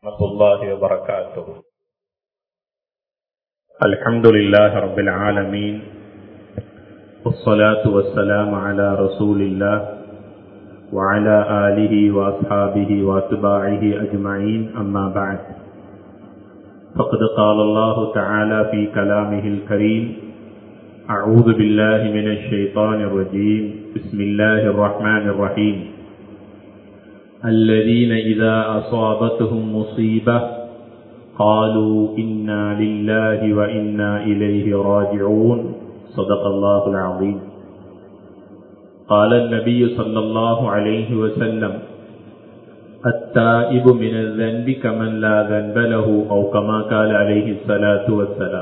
ورحمة الله وبركاته الحمد لله رب العالمين والصلاة والسلام على رسول الله وعلى آله وأصحابه وأتباعه أجمعين أما بعد فقد قال الله تعالى في كلامه الكريم أعوذ بالله من الشيطان الرجيم بسم الله الرحمن الرحيم الذين إذا أصابتهم مصيبة قالوا إنا لله وإنا إليه راجعون صدق الله العظيم قال النبي صلى الله عليه وسلم التائب من الذنب كمن لا ذنب له أو كما قال عليه الصلاة والسلام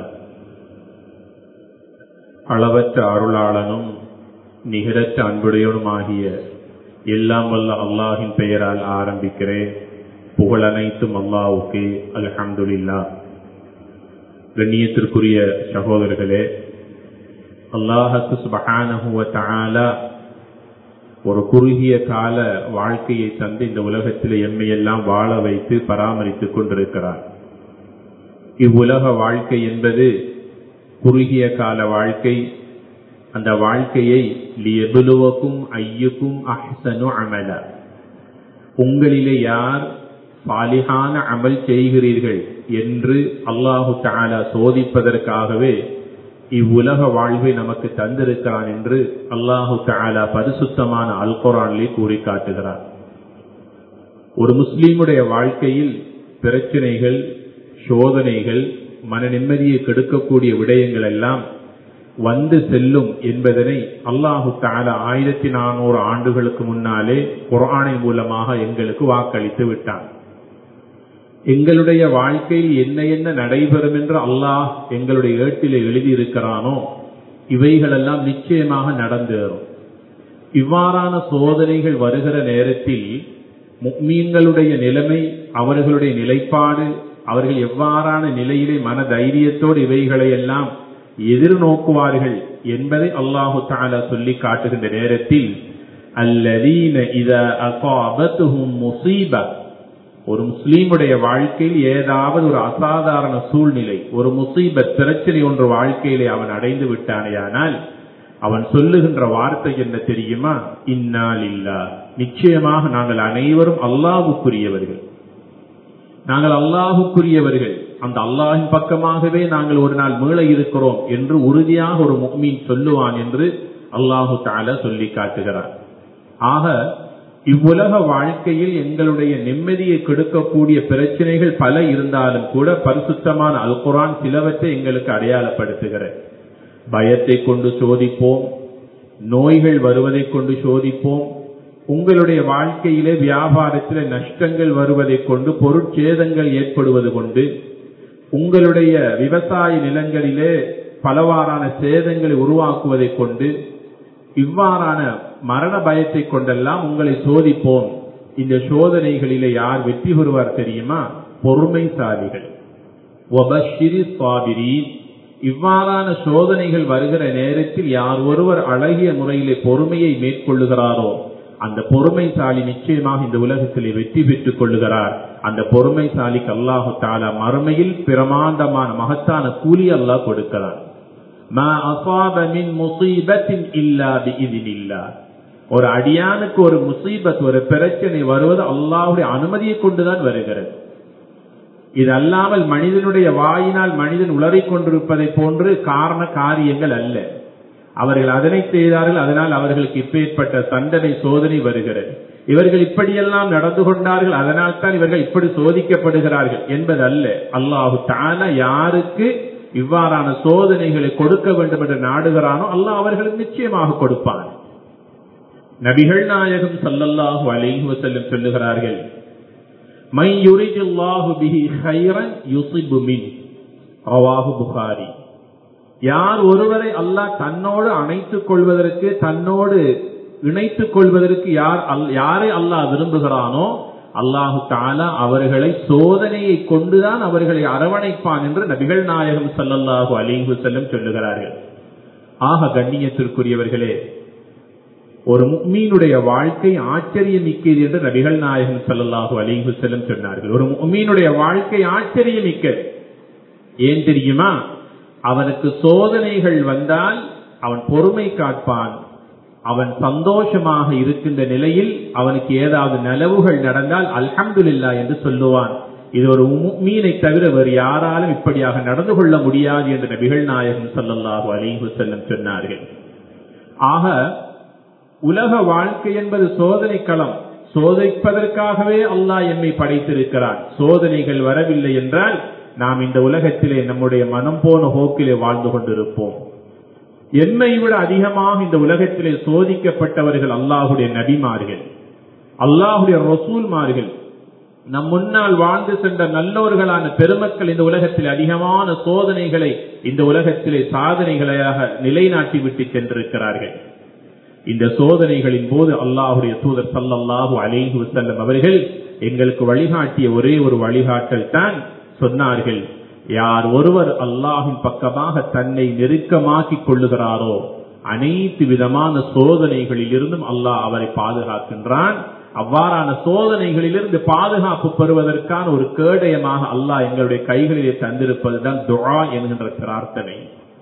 அளவற்ற அருளாளனும் நிகரற்ற அன்புடையவனுமாகிய எல்லாம் வல்ல அல்லாஹின் பெயரால் ஆரம்பிக்கிறேன் புகழனைத்தும் அல்லாவுக்கு அல்ஹம்துலில்லா கண்ணியத்திற்குரிய சகோதரர்களே அல்லாஹத்து சுபஹானஹுவ தஆலா ஒரு குறுகிய கால வாழ்க்கையை தந்து இந்த உலகத்தில் எம்மையெல்லாம் வாழ வைத்து பராமரித்துக் கொண்டிருக்கிறார் இவ்வுலக வாழ்க்கை என்பது குறுகிய கால வாழ்க்கை அந்த வாழ்க்கையை லியபுலுவக்கும் ஐயுக்கும் அஹ்சனு அமல உங்களிலே யார் சாலிகான அமல் செய்கிறீர்கள் என்று அல்லாஹு தாலா சோதிப்பதற்காகவே இவ்வுலக வாழ்வை நமக்கு தந்திருக்கிறான் என்று அல்லாஹு தாலா பரிசுத்தமான அல் குரானிலே கூறி காட்டுகிறார் ஒரு முஸ்லீமுடைய வாழ்க்கையில் பிரச்சனைகள் சோதனைகள் மன நிம்மதியை கெடுக்கக்கூடிய விடயங்கள் எல்லாம் வந்து செல்லும் என்பதனை அல்லாஹு தாலா ஆயிரத்தி நானூறு ஆண்டுகளுக்கு முன்னாலே குரானின் மூலமாக எங்களுக்கு வாக்களித்து விட்டான் எங்களுடைய வாழ்க்கையில் என்ன என்ன நடைபெறும் என்று அல்லாஹ் எங்களுடைய ஏட்டிலே எழுதியிருக்கிறானோ இவைகளெல்லாம் நிச்சயமாக நடந்தேறும் இவ்வாறான சோதனைகள் வருகிற நேரத்தில் மீன்களுடைய நிலைமை அவர்களுடைய நிலைப்பாடு அவர்கள் எவ்வாறான நிலையிலே மன தைரியத்தோடு இவைகளை எல்லாம் எதிர்நோக்குவார்கள் என்பதை அல்லாஹு தாலா சொல்லி காட்டுகின்ற நேரத்தில் அல்லதீன இத அசாபத்துஹும் முசீபா ஒரு முஸ்லீமுடைய வாழ்க்கையில் ஏதாவது ஒரு அசாதாரண சூழ்நிலை ஒரு முசீபத் பிரச்சனை ஒன்று வாழ்க்கையிலே அவன் அடைந்து விட்டானேயானால் அவன் சொல்லுகின்ற வார்த்தை என்ன தெரியுமா இன்னால் இல்லா நிச்சயமாக நாங்கள் அனைவரும் அல்லாவுக்குரியவர்கள் நாங்கள் அல்லாஹுக்குரியவர்கள் அந்த அல்லாஹின் பக்கமாகவே நாங்கள் ஒரு நாள் மீள இருக்கிறோம் என்று உறுதியாக ஒரு முக்மீன் சொல்லுவான் என்று அல்லாஹு தால சொல்லி காட்டுகிறார் ஆக இவ்வுலக வாழ்க்கையில் எங்களுடைய நிம்மதியை கெடுக்கக்கூடிய பிரச்சனைகள் பல இருந்தாலும் கூட பரிசுத்தமான அல் குரான் சிலவற்றை எங்களுக்கு அடையாளப்படுத்துகிற பயத்தை கொண்டு சோதிப்போம் நோய்கள் வருவதை கொண்டு சோதிப்போம் உங்களுடைய வாழ்க்கையிலே வியாபாரத்திலே நஷ்டங்கள் வருவதை கொண்டு பொருட்சேதங்கள் ஏற்படுவது கொண்டு உங்களுடைய விவசாய நிலங்களிலே பலவாறான சேதங்களை உருவாக்குவதை கொண்டு இவ்வாறான மரண பயத்தை கொண்டெல்லாம் உங்களை சோதிப்போம் இந்த சோதனைகளிலே யார் வெற்றி பெறுவார் தெரியுமா பொறுமைசாலிகள் இவ்வாறான சோதனைகள் வருகிற நேரத்தில் யார் ஒருவர் அழகிய முறையிலே பொறுமையை மேற்கொள்ளுகிறாரோ அந்த பொறுமைசாலி நிச்சயமாக இந்த உலகத்திலே வெற்றி பெற்றுக் கொள்ளுகிறார் அந்த பொறுமைசாலிக்கு அல்லாஹு தாலா மறுமையில் பிரமாண்டமான மகத்தான கூலி அல்லாஹ் கொடுக்கிறார் ஒரு அடியானுக்கு ஒரு முசீபத் ஒரு பிரச்சனை வருவது அல்லாஹுடைய அனுமதியை கொண்டுதான் வருகிறது இது அல்லாமல் மனிதனுடைய வாயினால் மனிதன் உளறிக் கொண்டிருப்பதை போன்று காரண காரியங்கள் அல்ல அவர்கள் அதனை செய்தார்கள் அதனால் அவர்களுக்கு இப்பேற்பட்ட தண்டனை சோதனை வருகிறது இவர்கள் இப்படியெல்லாம் நடந்து கொண்டார்கள் அதனால் தான் இவர்கள் இப்படி சோதிக்கப்படுகிறார்கள் என்பது அல்ல அல்லாஹு தான யாருக்கு இவ்வாறான சோதனைகளை கொடுக்க வேண்டும் என்று நாடுகிறானோ அல்லாஹ் அவர்களுக்கு நிச்சயமாக கொடுப்பான் நபிகள் நாயகம் சல்லல்லாஹு அலைஹி வஸல்லம் சொல்லுகிறார்கள் மை யுரிஜுல்லாஹு பிஹி கைரன் யுசிபு மின் ரவாஹு புகாரி யார் ஒருவரை அல்லாஹ் தன்னோடு அணைத்துக் கொள்வதற்கு தன்னோடு இணைத்துக் கொள்வதற்கு யார் யாரை அல்லாஹ் விரும்புகிறானோ அல்லாஹு தாலா அவர்களை சோதனையை கொண்டுதான் அவர்களை அரவணைப்பான் என்று நபிகள் நாயகம் சல்லல்லாஹு அலிங்கு செல்லும் சொல்லுகிறார்கள் ஆக கண்ணியத்திற்குரியவர்களே ஒரு மீனுடைய வாழ்க்கை ஆச்சரியமிக்கது என்று நபிகள் நாயகன் ஸல்லல்லாஹு அலைஹி வஸல்லம் சொன்னார்கள் ஒரு மீனுடைய வாழ்க்கை ஆச்சரியமிக்கது ஏன் தெரியுமா அவனுக்கு சோதனைகள் வந்தால் அவன் பொறுமை காப்பான் அவன் சந்தோஷமாக இருக்கின்ற நிலையில் அவனுக்கு ஏதாவது நலவுகள் நடந்தால் அல்ஹம்துலில்லா என்று சொல்லுவான் இது ஒரு மீனை தவிர வேறு யாராலும் இப்படியாக நடந்து கொள்ள முடியாது என்று நபிகள் நாயகம் ஸல்லல்லாஹு அலைஹி வஸல்லம் சொன்னார்கள் ஆக உலக வாழ்க்கை என்பது சோதனை களம் சோதிப்பதற்காகவே அல்லாஹ் எம்மை படைத்திருக்கிறான் சோதனைகள் வரவில்லை என்றால் நாம் இந்த உலகத்திலே நம்முடைய மனம் போன போக்கிலே வாழ்ந்து கொண்டிருப்போம் எம்மை விட அதிகமாக இந்த உலகத்திலே சோதிக்கப்பட்டவர்கள் அல்லாஹுடைய நபிமார்கள் அல்லாஹுடைய ரசூல்மார்கள் நம் முன்னால் வாழ்ந்து சென்ற நல்லோர்களான பெருமக்கள் இந்த உலகத்தில் அதிகமான சோதனைகளை இந்த உலகத்திலே சாதனைகளையாக நிலைநாட்டி விட்டு சென்றிருக்கிறார்கள் இந்த சோதனைகளின் போது அல்லாஹுடைய தூதர் சல்லல்லாஹு அலைஹி வஸல்லம் அவர்கள் எங்களுக்கு வழிகாட்டிய ஒரே ஒரு வழிகாட்டல் தான் சொன்னார்கள் யார் ஒருவர் அல்லாஹின் பக்கமாக தன்னை நெருக்கமாக்கிக் கொள்ளுகிறாரோ அனைத்து விதமான சோதனைகளில் இருந்தும் அல்லாஹ் அவரை பாதுகாக்கின்றான் அவ்வாறான சோதனைகளிலிருந்து பாதுகாப்பு பெறுவதற்கான ஒரு கேடயமாக அல்லாஹ் எங்களுடைய கைகளிலே தந்திருப்பதுதான் துஆ என்கின்ற பிரார்த்தனை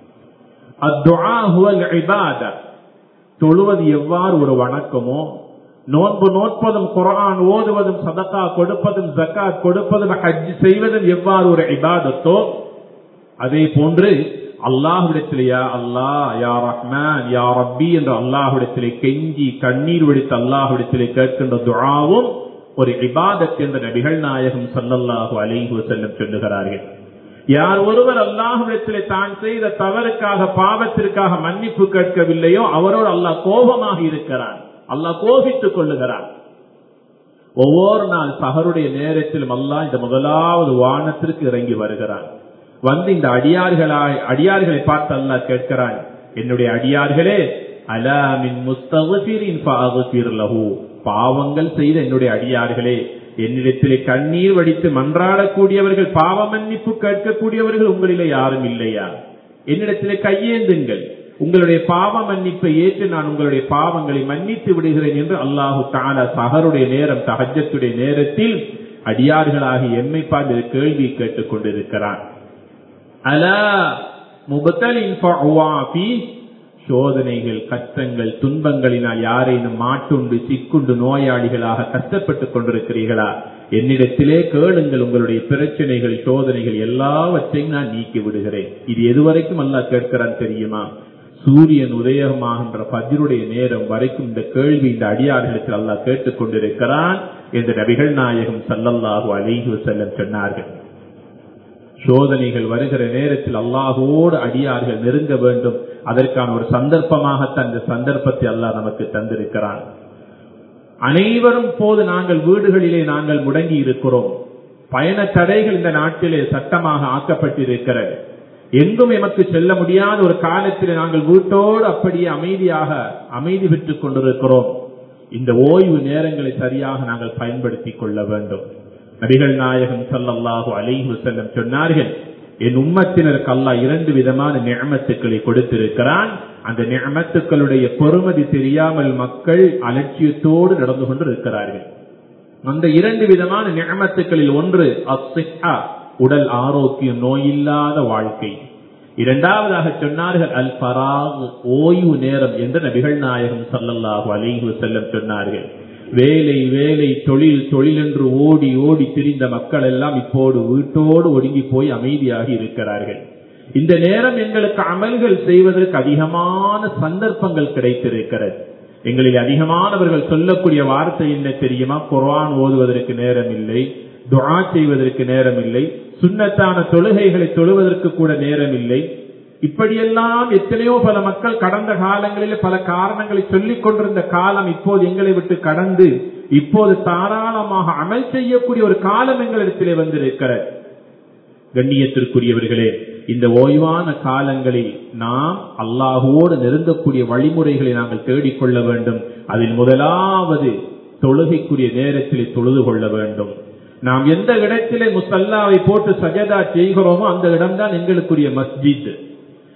அத்துஆ ஹுவல் இபாதா தொழுவது எவ்வாறு ஒரு வணக்கமோ நோன்பு நோட்பதும் குரான் ஓதுவதும் சதக்கா கொடுப்பதும் ஜக்காத் கொடுப்பதும் ஹஜ் செய்வதும் எவ்வாறு ஒரு இபாதத்தோ அதே போன்று அல்லாஹுடத்திலேயா அல்லாஹ் யா ரஹ்மான் யா ரப்பி என்ற அல்லாஹுடத்திலே கெஞ்சி கண்ணீர் வெடித்து அல்லாஹுடத்திலே கேட்கின்ற துஆவும் ஒரு இபாதத் என்ற நபிகள் நாயகம் சல்லல்லாஹு அலைஹி வஸல்லம் சொல்லுகிறார்கள் யார் ஒருவர் அல்லாஹுடத்திலே தான் செய்த தவறுக்காக பாவத்திற்காக மன்னிப்பு கேட்கவில்லையோ அவரோடு அல்லாஹ் கோபமாக இருக்கிறான் அல்லாஹ் கோபித்துக் கொள்ளுகிறான் ஒவ்வொரு நாள் சகருடைய நேரத்திலும் அல்லாஹ் இந்த முதலாவது வானத்திற்கு இறங்கி வருகிறான் வந்து இந்த அடியார்களாய் அடியார்களை பார்த்து அல்லாஹ் கேட்கிறான் என்னுடைய அடியார்களே அலாமின் முஸ்தகிரின் லஹு பாவங்கள் செய்த என்னுடைய அடியார்களே என்னிடத்திலே கண்ணீர் வடித்து மன்றாடக்கூடியவர்கள் பாவ மன்னிப்பு கேட்கக்கூடியவர்கள் உங்களிலே யாரும் இல்லையா என்னிடத்திலே கையேந்துங்கள் உங்களுடைய பாவ மன்னிப்பை ஏற்று நான் உங்களுடைய பாவங்களை மன்னித்து விடுகிறேன் என்று அல்லாஹு தாலா சஹருடைய நேரம் தஹஜத்துடைய நேரத்தில் அடியார்களாகி எம்மை பார்த்து கேள்வி கேட்டுக் கொண்டிருக்கிறான் அலா முபத்தலின் சோதனைகள் கஷ்டங்கள் துன்பங்களினால் யாரேனும் மாட்டுண்டு சிக்குண்டு நோயாளிகளாக கஷ்டப்பட்டுக் கொண்டிருக்கிறீர்களா என்னிடத்திலே கேளுங்கள் உங்களுடைய பிரச்சனைகள் சோதனைகள் எல்லாவற்றையும் நான் நீக்கி விடுகிறேன் இது எதுவரைக்கும் அல்லா கேட்கிறான் தெரியுமா சூரியன் உதயமாகின்ற பஜ்ருடைய நேரம் வரைக்கும் இந்த கேள்வி இந்த அடியார்களிடத்தில் அல்லாஹ் கேட்டுக் கொண்டிருக்கிறான் என்று நபிகள் நாயகம் சல்லல்லாஹு அலைஹி வஸல்லம் சொன்னார்கள் சோதனைகள் வருகிற நேரத்தில் அல்லாஹோடு அடியார்கள் நெருங்க வேண்டும் அதற்கான ஒரு சந்தர்ப்பமாகத்தான் இந்த சந்தர்ப்பத்தை அல்லாஹ் நமக்கு தந்திருக்கிறான் அனைவரும் போது நாங்கள் வீடுகளிலே நாங்கள் முடங்கி இருக்கிறோம் பயண தடைகள் இந்த நாட்டிலே சட்டமாக ஆக்கப்பட்டிருக்கிறது எங்கும் எமக்கு செல்ல முடியாத ஒரு காலத்தில் நாங்கள் வீட்டோடு அப்படியே அமைதியாக அமைதி பெற்றுக் கொண்டிருக்கிறோம் இந்த ஓய்வு நேரங்களை சரியாக நாங்கள் பயன்படுத்திக் கொள்ள வேண்டும் நபிகள் நாயகம் சல்லல்லாஹு அலைஹி வஸல்லம் சொன்னார்கள் என் உம்மத்தினருக்கு அல்லாஹ் இரண்டு விதமான நியமத்துக்களை கொடுத்திருக்கிறான் அந்த நியமத்துக்களுடைய பொறுமதி தெரியாமல் மக்கள் அலட்சியத்தோடு நடந்து கொண்டு இருக்கிறார்கள் அந்த இரண்டு விதமான நியமத்துக்களில் ஒன்று அஸ்ஸிஹா உடல் ஆரோக்கியம் நோயில்லாத வாழ்க்கை இரண்டாவதாக சொன்னார்கள் அல் பராக் ஓய்வு நேரம் என்று நபிகள் நாயகம் சல்லல்லாஹு அலைஹி வஸல்லம் சொன்னார்கள் வேலை வேலை தொழில் தொழில் என்று ஓடி ஓடி திரிந்த மக்கள் எல்லாம் இப்போது வீட்டோடு ஒடுங்கி போய் அமைதியாகி இருக்கிறார்கள் இந்த நேரம் எங்களுக்கு அமல்கள் செய்வதற்கு அதிகமான சந்தர்ப்பங்கள் கிடைத்திருக்கிறது எங்களில் அதிகமானவர்கள் சொல்லக்கூடிய வார்த்தை என்ன தெரியுமா குர்ஆன் ஓதுவதற்கு நேரம் இல்லை துஆ செய்வதற்கு நேரம் இல்லை சுண்ணத்தான தொழுகைகளை தொழுவதற்கு கூட நேரம் இல்லை இப்படியெல்லாம் எத்தனையோ பல மக்கள் கடந்த காலங்களில் பல காரணங்களை சொல்லிக் கொண்டிருந்த காலம் இப்போது எங்களை விட்டு கடந்து இப்போது தாராளமாக அமல் செய்யக்கூடிய ஒரு காலம் எங்களிடத்திலே வந்திருக்கிறது கண்ணியத்திற்குரியவர்களே இந்த ஓய்வான காலங்களில் நாம் அல்லாஹோடு நெருங்கக்கூடிய வழிமுறைகளை நாங்கள் தேடிக்கொள்ள வேண்டும் அதில் முதலாவது தொழுகைக்குரிய நேரத்தில் தொழுது கொள்ள வேண்டும் நாம் எந்த இடத்திலே முசல்லாவை போட்டு சஜதா செய்கிறோமோ அந்த இடம்தான் எங்களுக்குரிய மஸ்ஜித்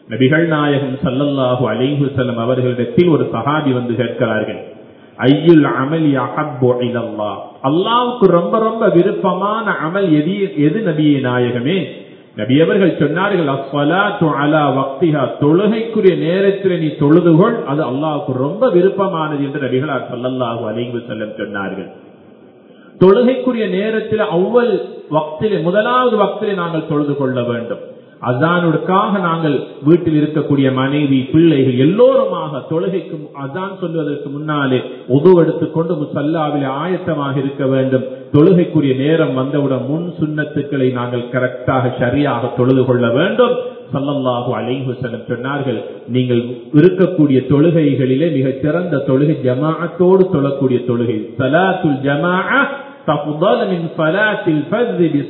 நபிகள் நாயகம் சல்லல்லாஹு அலைஹு செல்லம் அவர்களிடத்தில் ஒரு சஹாபி வந்து கேட்கிறார்கள் ஐயுல் அமலி அஹப்பு இலல்லா அல்லாவுக்கு ரொம்ப ரொம்ப விருப்பமான அமல் எது எது நபியே நாயகமே நபி அவர்கள் சொன்னார்கள் அஸ்வலாத்து அலா வக்திஹா தொழுகைக்குரிய நேரத்தில் நீ தொழுதுகொள் அது அல்லாவுக்கு ரொம்ப விருப்பமானது என்று நபிகளார் சல்லல்லாஹு அலைஹு செல்லம் சொன்னார்கள் தொழுகைக்குரிய நேரத்தில் அவ்வள் வக்திலே முதலாவது வக்திலே நாங்கள் தொழுது கொள்ள வேண்டும் அசானுக்காக நாங்கள் வீட்டில் இருக்கக்கூடிய மனைவி பிள்ளைகள் எல்லோருமாக தொழுகைக்கு அசான் சொல்வதற்கு முன்னாலே உது எடுத்துக்கொண்டு முசல்லாவிலே ஆயத்தமாக இருக்க வேண்டும் தொழுகைக்குரிய நேரம் வந்தவுடன் முன் சுண்ணத்துக்களை நாங்கள் கரெக்டாக சரியாக தொழுது கொள்ள வேண்டும் சல்லல்லாஹு அலைஹு செல்லம் சொன்னார்கள் நீங்கள் இருக்கக்கூடிய தொழுகைகளிலே மிக சிறந்த தொழுகை ஜமாஅத்தோடு தொழக்கூடிய தொழுகை சலாத்துல் ஜமாஅ தஃதல் மின் ஸலாத்தில் ஃபஜ்ர் பி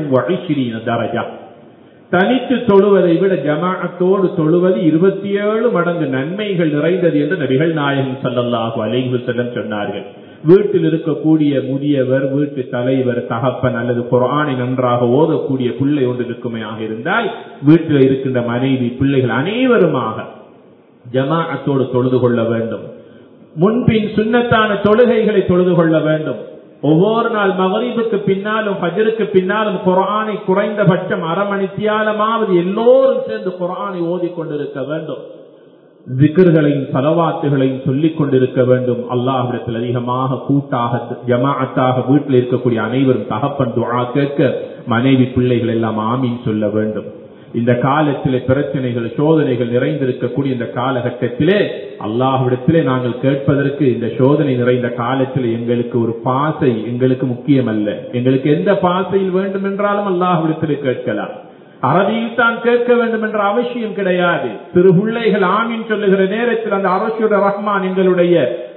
27 தரஜா தனித்து தொழுவதை விட ஜமாஅத்தோடு தொழுவது இருபத்தி ஏழு மடங்கு நன்மைகள் நிறைந்தது என்று நபிகள் நாயகம் சல்லல்லாஹு அலைஹு செல்லம் சொன்னார்கள் வீட்டில் இருக்கக்கூடிய முதியவர் வீட்டு தலைவர் தகப்பன் அல்லது குரானை நன்றாக ஓதக்கூடிய பிள்ளை ஒன்று இருக்குமையாக இருந்தால் வீட்டில் இருக்கின்ற மனைவி பிள்ளைகள் அனைவருமாக ஜமாஅத்தோடு தொழுது கொள்ள வேண்டும் முன்பின் சுண்ணத்தான தொழுகைகளை தொழுது கொள்ள வேண்டும் ஒவ்வொரு நாள் மகரீபுக்கு பின்னாலும் ஃபஜருக்கு பின்னாலும் குரானை குறைந்தபட்சம் அரை மணித்தியாலமாவது எல்லோரும் சேர்ந்து குரானை ஓதிக்கொண்டிருக்க வேண்டும் திக்கர்களையும் சலவாத்துகளையும் சொல்லிக் கொண்டிருக்க வேண்டும் அல்லாஹிடத்தில் அதிகமாக கூட்டாக ஜமாஅத்தாக வீட்டில் இருக்கக்கூடிய அனைவரும் தகப்பன் துவா கேட்க மனைவி பிள்ளைகள் எல்லாம் ஆமீன் சொல்ல வேண்டும் இந்த காலத்திலே பிரச்சனைகள் சோதனைகள் நிறைந்திருக்கக்கூடிய இந்த காலகட்டத்திலே அல்லாஹ்விடத்திலே நாங்கள் கேட்பதற்கு இந்த சோதனை நிறைந்த காலத்தில் எங்களுக்கு ஒரு பாசை எங்களுக்கு முக்கியம் அல்ல எங்களுக்கு எந்த பாசையில் வேண்டும் என்றாலும் அல்லாஹ்விடத்திலே கேட்கலாம் அரபியில் தான் கேட்க வேண்டும் என்ற அவசியம் கிடையாது சிறு பிள்ளைகள் ஆமீன் சொல்லுகிற நேரத்தில் அந்த அரசுட ரஹ்மான் எங்களுடைய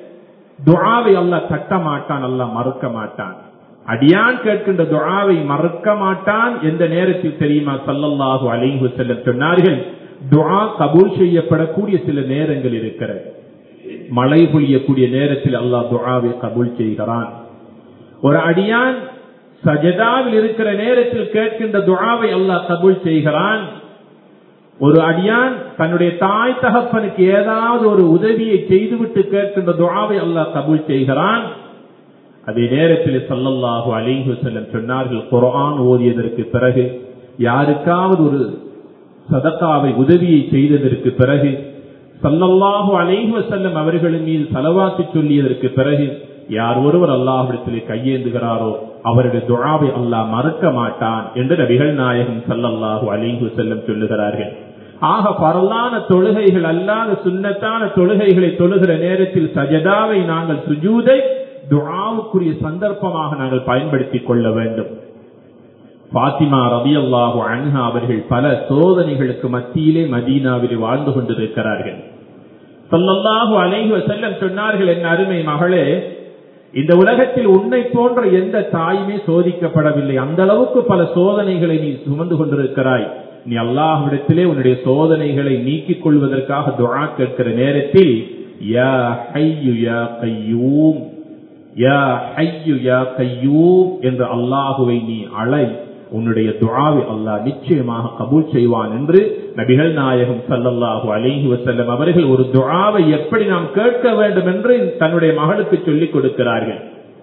துஆவை அல்லாஹ் தட்ட மாட்டான் அல்லாஹ் மறுக்க மாட்டான் அடியான் கேட்கின்ற துஆவை மறுக்க மாட்டான் எந்த நேரத்தில் தெரியுமா சல்லல்லாஹு அலைஹி செல்லம் சொன்னார்கள் துஆ கபூல் செய்யப்படக்கூடிய சில நேரங்கள் இருக்கிறது மழை பொழியக்கூடிய நேரத்தில் அல்லாஹ் துஆவை கபூல் செய்கிறான் ஒரு அடியான் சஜதாவில் இருக்கிற நேரத்தில் கேட்கின்ற துஆவை அல்லாஹ் கபூல் செய்கிறான் ஒரு அடியான் தன்னுடைய தாய் தகப்பனுக்கு ஏதாவது ஒரு உதவியை செய்துவிட்டு கேட்கின்ற துஆவை அல்லாஹ் கபூல் செய்கிறான் அதே நேரத்தில் சல்லல்லாஹு அலைஹி செல்லம் சொன்னார்கள் குரான் ஓதியதற்கு பிறகு யாருக்காவது ஒரு சதக்காவை உதவியை செய்ததற்கு பிறகு சல்லல்லாஹு அலைஹி செல்லம் அவர்களின் மீது செலவாக்கி சொல்லியதற்கு பிறகு யார் ஒருவர் அல்லாஹிடத்திலே கையேந்துகிறாரோ அவருடைய துழாவை அல்லாஹ் மறுக்க மாட்டான் என்று நபிகள் நாயகம் சல்லல்லாஹு அலைஹி செல்லம் சொல்லுகிறார்கள் ஆக பரலான தொழுகைகள் அல்லாத சுண்ணத்தான தொழுகைகளை தொழுகிற நேரத்தில் சஜதாவை நாங்கள் சுஜூதை துஆவுக்குரிய சந்தர்ப்பமாக நாங்கள் பயன்படுத்திக் கொள்ள வேண்டும் பாத்திமா ரபி அல்லாஹு அன்ஹா அவர்கள் பல சோதனைகளுக்கு மத்தியிலே மதீனாவிலே வாழ்ந்து கொண்டிருக்கிறார்கள் சொல்லல்லாஹு அலைஹி வஸல்லம் சொன்னார்கள் என் அருமை மகளே இந்த உலகத்தில் உன்னை போன்ற எந்த தாயுமே சோதிக்கப்படவில்லை அந்த அளவுக்கு பல சோதனைகளை நீ சுமந்து கொண்டிருக்கிறாய் நீ அல்லாஹ்விடத்திலே உன்னுடைய சோதனைகளை நீக்கிக் கொள்வதற்காக துஆ கேட்கிற நேரத்தில் யா ஹய்யு யா கையூம் யா ஹய்யு யா கையூம் என்று அல்லாஹுவை நீ அழை உன்னுடைய துஆவை அல்லாஹ் நிச்சயமாக கபூல் செய்வான் என்று நபிகள் நாயகம் சல்லல்லாஹு அலைஹி வஸல்லம் அவர்கள் ஒரு துஆவை எப்படி நாம் கேட்க வேண்டும் என்று தன்னுடைய மகளுக்கு சொல்லிக் கொடுக்கிறார்கள்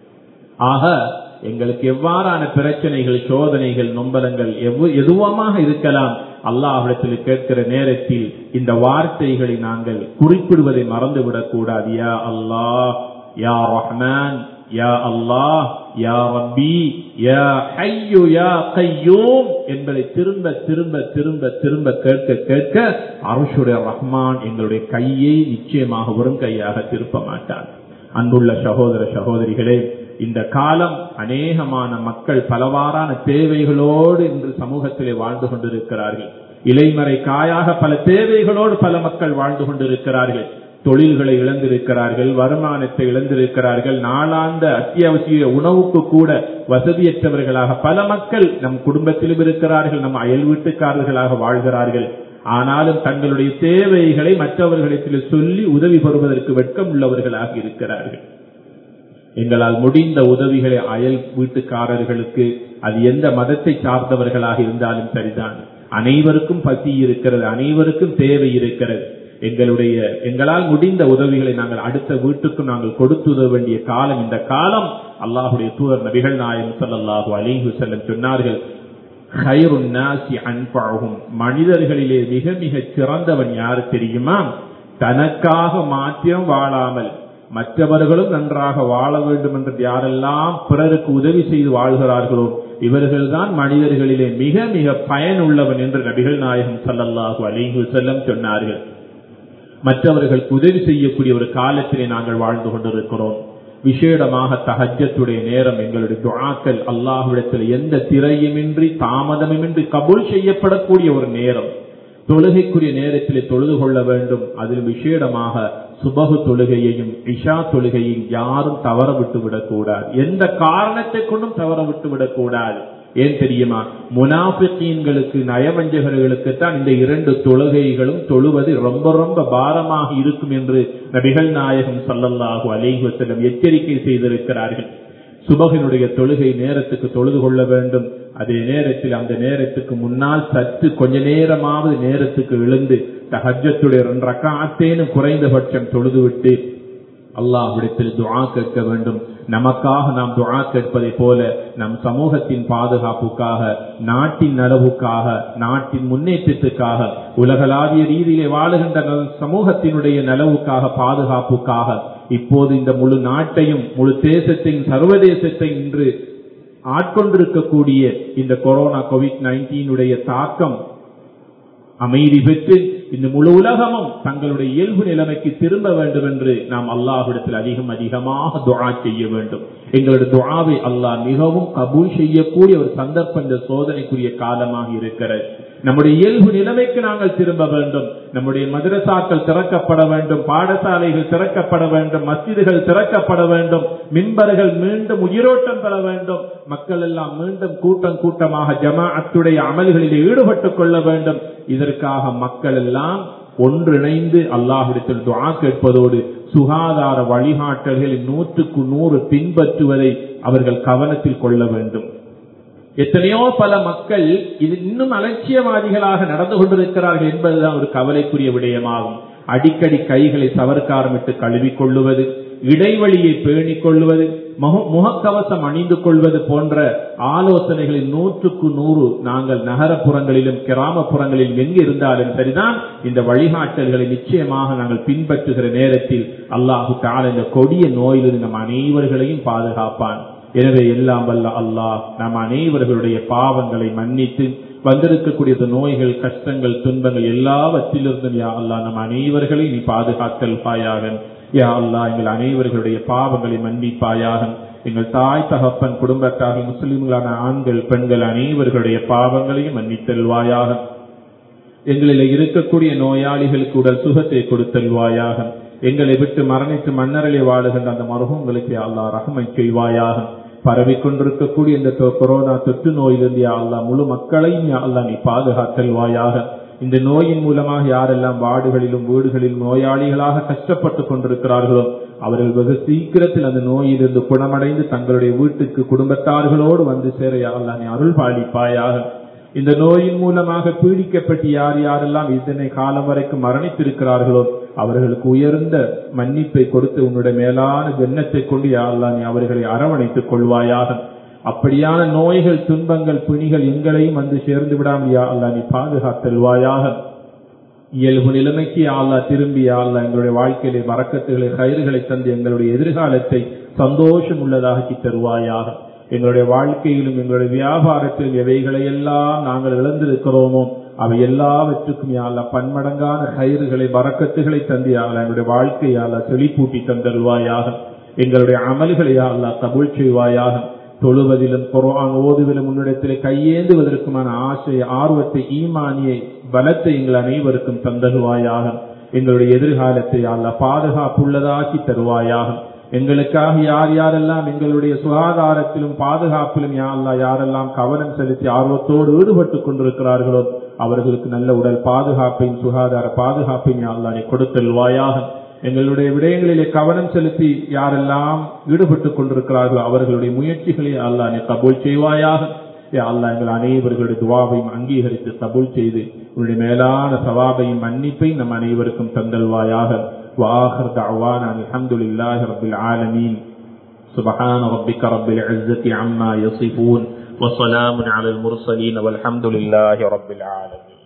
ஆக எங்களுக்கு எவ்வாறான பிரச்சனைகள் சோதனைகள் நொம்பலங்கள் எதுவமாக இருக்கலாம் அல்லாஹிடத்தில் கேட்கிற நேரத்தில் இந்த வார்த்தைகளை நாங்கள் குறிப்பிடுவதை மறந்துவிடக் கூடாது யா அல்லாஹ் யா ரஹ்மான் யா அல்லாஹ் யா ரப்பி யா ஹய்யு யா கையூம் என்பதை திரும்ப திரும்ப திரும்ப திரும்ப கேட்க கேட்க அரசுடைய ரஹ்மான் எங்களுடைய கையை நிச்சயமாக வரும் கையாக திருப்ப மாட்டான் அன்புள்ள சகோதர சகோதரிகளே இந்த காலம் அநேகமான மக்கள் பலவாறான தேவைகளோடு இன்று சமூகத்திலே வாழ்ந்து கொண்டிருக்கிறார்கள் இலைமறை காயாக பல தேவைகளோடு பல மக்கள் வாழ்ந்து கொண்டிருக்கிறார்கள் தொழில்களை இழந்திருக்கிறார்கள் வருமானத்தை இழந்திருக்கிறார்கள் நாளாந்த அத்தியாவசிய உணவுக்கு கூட வசதியற்றவர்களாக பல மக்கள் நம் குடும்பத்திலும் இருக்கிறார்கள் நம் அயல் வீட்டுக்காரர்களாக வாழ்கிறார்கள் ஆனாலும் தங்களுடைய தேவைகளை மற்றவர்களிடத்தில் சொல்லி உதவி பெறுவதற்கு வெட்கம் உள்ளவர்களாக இருக்கிறார்கள் எங்களால் முடிந்த உதவிகளை அயல் வீட்டுக்காரர்களுக்கு அது எந்த மதத்தை சார்ந்தவர்களாக இருந்தாலும் சரிதான் அனைவருக்கும் பசி இருக்கிறது அனைவருக்கும் தேவை இருக்கிறது எங்களுடைய எங்களால் முடிந்த உதவிகளை நாங்கள் அடுத்த வீட்டுக்கும் நாங்கள் கொடுத்து உதவ வேண்டிய காலம் இந்த காலம் அல்லாஹுடைய தூதர் நபிகள் நாயம் ஸல்லல்லாஹு அலைஹி வஸல்லம் சொன்னார்கள் "ஹைருன் நாசி அன்ஃபஅஹும்." மனிதர்களிலே மிக மிக சிறந்தவன் யாரு தெரியுமா தனக்காக மாத்திரம் வாழாமல் மற்றவர்களும் நன்றாக வாழ வேண்டும் என்று யாரெல்லாம் பிறருக்கு உதவி செய்து வாழ்கிறார்களோ இவர்கள்தான் மனிதர்களிலே மிக மிக பயனுள்ளவன் என்று நபிகள் நாயகம் ஸல்லல்லாஹு அலைஹி வஸல்லம் சொன்னார்கள் மற்றவர்களுக்கு உதவி செய்யக்கூடிய ஒரு காலத்திலே நாங்கள் வாழ்ந்து கொண்டிருக்கிறோம் விசேடமாக தஹஜத்துடைய நேரம் எங்களுடைய துஆக்கள் அல்லாஹ்விடத்தில் எந்த திரையுமின்றி தாமதமுமின்றி கபூல் செய்யப்படக்கூடிய ஒரு நேரம் தொழுகைக்குரிய நேரத்திலே தொழுது கொள்ள வேண்டும் அதில் விசேடமாக சுபகு தொழுகையையும் இஷா தொழுகையையும் யாரும் தவற விட்டு விடக்கூடாது எந்த காரணத்தை கொண்டும் தவற விட்டு விடக்கூடாது ஏன் தெரியுமா முனாபிக்கீன்களுக்கு நயவஞ்சகர்களுக்கு தான் இந்த இரண்டு தொழுகைகளும் தொழுவது ரொம்ப ரொம்ப பாரமாக இருக்கும் என்று நபிகள் நாயகம் ஸல்லல்லாஹு அலைஹி வஸல்லம் எச்சரிக்கை செய்திருக்கிறார்கள் சுபகினுடைய தொழுகை நேரத்துக்கு தொழுது கொள்ள வேண்டும் அதே நேரத்தில் அந்த நேரத்துக்கு முன்னால் சற்று கொஞ்ச நேரமாவது நேரத்துக்கு எழுந்து தஹஜத்துடைய ரெண்டு ரக்காத்தேனும் குறைந்தபட்சம் தொழுதுவிட்டு அல்லாஹ்விடத்தில் துஆ கேட்க வேண்டும் நமக்காக நாம் துஆ கேட்பதை போல நம் சமூகத்தின் பாதுகாப்புக்காக நாட்டின் நலவுக்காக நாட்டின் முன்னேற்றத்துக்காக உலகளாவிய ரீதியிலே வாழுகின்ற நல் சமூகத்தினுடைய நலவுக்காக பாதுகாப்புக்காக இப்போது இந்த முழு நாட்டையும் முழு தேசத்தையும் சர்வதேசத்தையும் இன்று ஆட்கொண்டிருக்கக்கூடிய இந்த கொரோனா கோவிட் நைன்டீனுடைய தாக்கம் அமைதி பெற்று இந்த முழு உலகமும் தங்களுடைய இயல்பு நிலைமைக்கு திரும்ப வேண்டும் என்று நாம் அல்லாஹ்விடத்தில் அதிகம் அதிகமாக துஆ செய்ய வேண்டும் எங்களுடைய துஆவை அல்லாஹ் மிகவும் கபூல் செய்யக்கூடிய ஒரு சந்தர்ப்பம் இந்த சோதனைக்குரிய காலமாக இருக்கிறது நம்முடைய இயல்பு நிலைமைக்கு நாங்கள் திரும்ப வேண்டும் நம்முடைய மதரசாக்கள் திறக்கப்பட வேண்டும் பாடசாலைகள் திறக்கப்பட வேண்டும் மஸ்ஜிதுகள் திறக்கப்பட வேண்டும் மின்பர்கள் மீண்டும் உயிரோட்டம் பெற வேண்டும் மக்கள் எல்லாம் மீண்டும் கூட்டம் கூட்டமாக ஜமாஅத்துடைய அமல்களில் ஈடுபட்டுக் கொள்ள வேண்டும் இதற்காக மக்கள் எல்லாம் ஒன்றிணைந்து அல்லாஹிடத்தில் துஆ கேட்பதோடு சுகாதார வழிகாட்டல்களில் நூற்றுக்கு நூறு பின்பற்றுவதை அவர்கள் கவனத்தில் கொள்ள வேண்டும் எத்தனையோ பல மக்கள் இது இன்னும் அலட்சியவாதிகளாக நடந்து கொண்டிருக்கிறார்கள் என்பதுதான் ஒரு கவலைக்குரிய விடயமாகும் அடிக்கடி கைகளை சவர்க்காரமிட்டு கழுவிக் கொள்ளுவது இடைவெளியை பேணிக் கொள்வது முக- முகக்கவசம் அணிந்து கொள்வது போன்ற ஆலோசனைகளில் நூற்றுக்கு நூறு நாங்கள் நகரப்புறங்களிலும் கிராமப்புறங்களிலும் எங்கு இருந்தாலும் சரிதான் இந்த வழிகாட்டல்களை நிச்சயமாக நாங்கள் பின்பற்றுகிற நேரத்தில் அல்லாஹு தால இந்த கொடிய நோயிலிருந்து நம் அனைவர்களையும் பாதுகாப்பான் எனவே எல்லாம் வல்ல அல்லாஹ் நம் அனைவர்களுடைய பாவங்களை மன்னித்து வந்திருக்கக்கூடிய இந்த நோய்கள் கஷ்டங்கள் துன்பங்கள் எல்லாவற்றிலிருந்தும் யா அல்லாஹ் நம் அனைவர்களையும் நீ பாதுகாத்தல்பாயாக யா அல்லாஹ் எங்கள் அனைவர்களுடைய பாவங்களை மன்னிப்பாயாக எங்கள் தாய் தகப்பன் குடும்பத்தார்கள் முஸ்லிம்களான ஆண்கள் பெண்கள் அனைவர்களுடைய பாவங்களையும் மன்னித்தல்வாயாக எங்களில் இருக்கக்கூடிய நோயாளிகளுக்கு உடல் சுகத்தை கொடுத்தல்வாயாக எங்களை விட்டு மரணித்து மன்னரிலே வாழுகின்ற அந்த மருகங்களுக்கு அல்லா ரகமை செய்வாயாக பரவிக் கொண்டிருக்கக்கூடிய இந்த தொ- கொரோனா தொற்று நோயிலிருந்து யா அல்லாஹ் முழு மக்களையும் யா அல்லாஹ் நீ பாதுகாத்தல்வாயாக இந்த நோயின் மூலமாக யாரெல்லாம் வார்டுகளிலும் வீடுகளிலும் நோயாளிகளாக கஷ்டப்பட்டு கொண்டிருக்கிறார்களோ அவர்கள் வெகு சீக்கிரத்தில் அந்த நோயிலிருந்து குணமடைந்து தங்களுடைய வீட்டுக்கு குடும்பத்தார்களோடு வந்து சேர யா அல்லாஹ் நீ அருள் பாலிப்பாயாக இந்த நோயின் மூலமாக பீடிக்கப்பட்டு யார் யாரெல்லாம் இதனை காலம் வரைக்கும் மரணித்திருக்கிறார்களோ அவர்களுக்கு உயர்ந்த மன்னிப்பை கொடுத்து உன்னுடைய மேலான ஜென்னத்தை கொண்டு யாரெல்லாம் நீ அவர்களை அரவணைத்துக் கொள்வாயாக அப்படியான நோய்கள் துன்பங்கள் பிணிகள் எங்களையும் வந்து சேர்ந்து விடாமல் யா அல்லாஹ் நீ பாதுகாத்தல்வாயாக இயல்பு நிலைமைக்கு யா அல்லாஹ் திரும்பி யா அல்லாஹ் எங்களுடைய வாழ்க்கையிலே வரக்கத்துகளை கயிறுகளை தந்து எங்களுடைய எதிர்காலத்தை சந்தோஷம் உள்ளதாக்கி தருவாயாக எங்களுடைய வாழ்க்கையிலும் எங்களுடைய வியாபாரத்திலும் எவைகளை எல்லாம் நாங்கள் இழந்திருக்கிறோமோ அவை எல்லாவற்றுக்கும் யாழ பன்மடங்கான கயிறுகளை வரக்கத்துகளை தந்து யாழ எங்களுடைய வாழ்க்கை யாழ செழிப்பூட்டி தந்தருவாயாக எங்களுடைய அமல்களை யாழ கபூல் செய்வாயாக தொழுவதிலும் குர்ஆன் ஓதுவதிலும் முன்னிடத்திலே கையேந்துவதற்குமான ஆசை ஆர்வத்தை ஈமானியை பலத்தை எங்கள் அனைவருக்கும் தந்தருவாயாக எங்களுடைய எதிர்காலத்தை அல்ல பாதுகாப்புள்ளதாக்கி தருவாயாக எங்களுக்காக யார் யாரெல்லாம் எங்களுடைய சுகாதாரத்திலும் பாதுகாப்பிலும் யா அல்லாஹ் யாரெல்லாம் கவனம் செலுத்தி ஆர்வத்தோடு ஈடுபட்டுக் கொண்டிருக்கிறார்களோ அவர்களுக்கு நல்ல உடல் பாதுகாப்பையும் சுகாதார பாதுகாப்பையும் யா அல்லாஹ் நீ கொடுத்தல்வாயாக எங்களுடைய விடயங்களிலே கவனம் செலுத்தி யாரெல்லாம் ஈடுபட்டுக் கொண்டிருக்கிறார்களோ அவர்களுடைய முயற்சிகளை அல்லாஹ் நீ கபூல் செய்வாயாக யா அல்லாஹ் எங்கள் அனைவர்களுடைய துவாவையும் அங்கீகரித்து கபூல் செய்து உன்னுடைய மேலான சவாபையும் மன்னிப்பையும் நம் அனைவருக்கும் தந்தல்வாயாக وآخر دعوانا الحمد لله رب العالمين سبحان ربك رب العزة عما يصفون وسلام على المرسلين والحمد لله رب العالمين